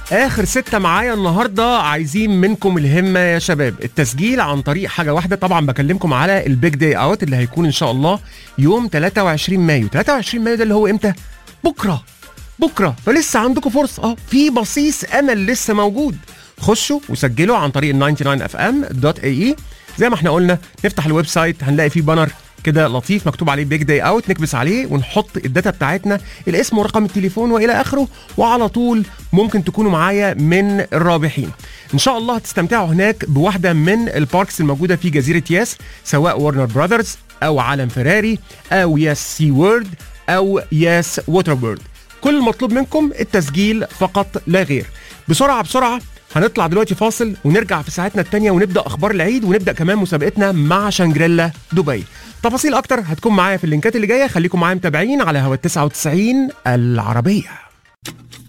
اخر ستة معايا النهارده عايزين منكم الهمه يا شباب التسجيل عن طريق حاجه واحده طبعا بكلمكم على البيج داي اوت اللي هيكون ان شاء الله يوم 23 مايو 23 مايو ده اللي هو امتى بكره بكره فلسه عندكم فرصه اه في بصيص امل لسه موجود خشوا وسجلوا عن طريق ال 99fm.ae زي ما احنا قلنا نفتح الويب سايت هنلاقي فيه بانر كده لطيف مكتوب عليه بيج داي اوت نكبس عليه ونحط الداتا بتاعتنا الاسم ورقم التليفون والى اخره وعلى طول ممكن تكونوا معايا من الرابحين ان شاء الله هتستمتعوا هناك بواحده من الباركس الموجوده في جزيره ياس سواء ورنر براذرز او عالم فيراري او ياس سي وورد او ياس ووتر بيرد كل المطلوب منكم التسجيل فقط لا غير بسرعه بسرعه هنطلع دلوقتي فاصل ونرجع في ساعتنا التانية ونبدا اخبار العيد ونبدا كمان مسابقتنا مع شانجريلا دبي تفاصيل اكتر هتكون معايا في اللينكات اللي جايه خليكم معايا متابعين على هوا 99 العربيه